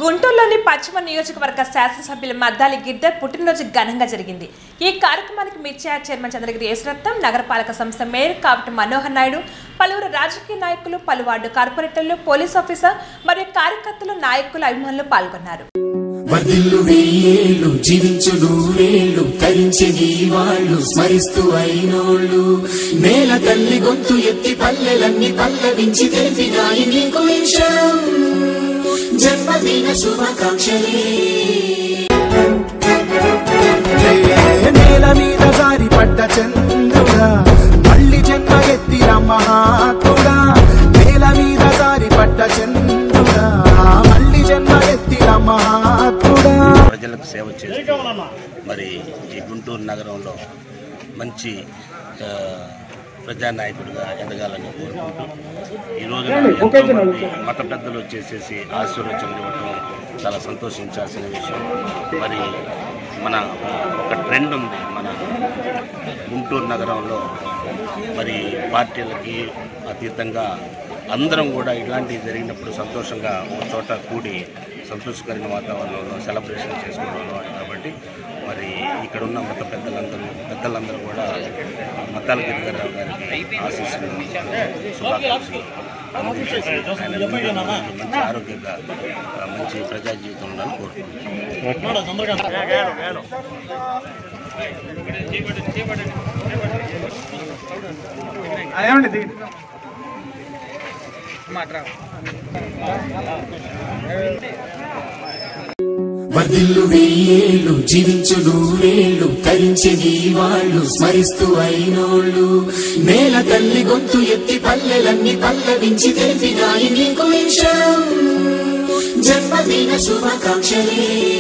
గుంటూరులోని పశ్చిమ నియోజకవర్గ శాసనసభ్యుల మద్దాలి గిద్దర్ పుట్టినరోజు ఘనంగా జరిగింది ఈ కార్యక్రమానికి మిర్చియా చైర్మన్ చంద్రగిరి యేసురత్నం నగరపాలక సంస్థ మేయర్ కావటి మనోహర్ నాయుడు పలువురు రాజకీయ నాయకులు పలు వార్డు కార్పొరేటర్లు పోలీస్ ఆఫీసర్ మరియు కార్యకర్తలు నాయకులు అభిమానులు పాల్గొన్నారు వర్ధిల్లు వెయ్యేళ్ళు జీవించు నూరేళ్ళు తరించి నీ వాళ్ళు స్మరిస్తూ అయినోళ్ళు నేల తల్లి గొంతు ఎత్తి పల్లెలన్నీ పల్లవించి తెలిపినాయి నీకు ఈ క్షణం జన్మదిన శుభాకాంక్షలే నేల మీద జారి పడ్డ చంద్రుడా మళ్ళీ జన్మ ఎత్తిన మహాత్ముడా నేల మీద జారి పడ్డ చంద్రుడా మళ్ళీ జన్మ ఎత్తిన మహాత్ముడా ప్రజలకు సేవ చేస్తూ మరి ఈ గుంటూరు నగరంలో మంచి ఆ, ప్రజానాయకుడిగా ఎదగాలని కోరుకుంటూ ఈ రోజు ఎంతోమంది మత పెద్దలు వచ్చేసేసి ఆశీర్వచనలు ఇవ్వటం చాలా సంతోషించాల్సిన విషయం మరి మన ఒక ట్రెండ్ ఉంది మన గుంటూరు నగరంలో మరి పార్టీలకి అతీతంగా అందరం కూడా ఇలాంటివి జరిగినప్పుడు సంతోషంగా ఒక చోట కూడి సంతోషకరమైన వాతావరణంలో సెలబ్రేషన్ చేసుకునే అలవాటు కాబట్టి మరి ఇక్కడ ఉన్న మత పెద్దలందరూ పెద్దలందరూ కూడా మతాల గిరిగారావు గారికి ఆశీస్సులు శుభాకాంక్షలు అందించేసి ఆయన ముందు మంచి ఆరోగ్యంగా ఆ, మంచి ప్రజా జీవితం ఉండాలని కోరుకుంటున్నాను వర్ధిల్లు వెయ్యేళ్ళు జీవించు నూరేళ్ళు తరించి నీ వాళ్ళు స్మరిస్తూ అయినోళ్ళు నేల తల్లి గొంతు ఎత్తి పల్లెలన్నీ పల్లవించి తెలిపినాయి నీకు ఈ క్షణం జన్మదిన శుభాకాంక్షలే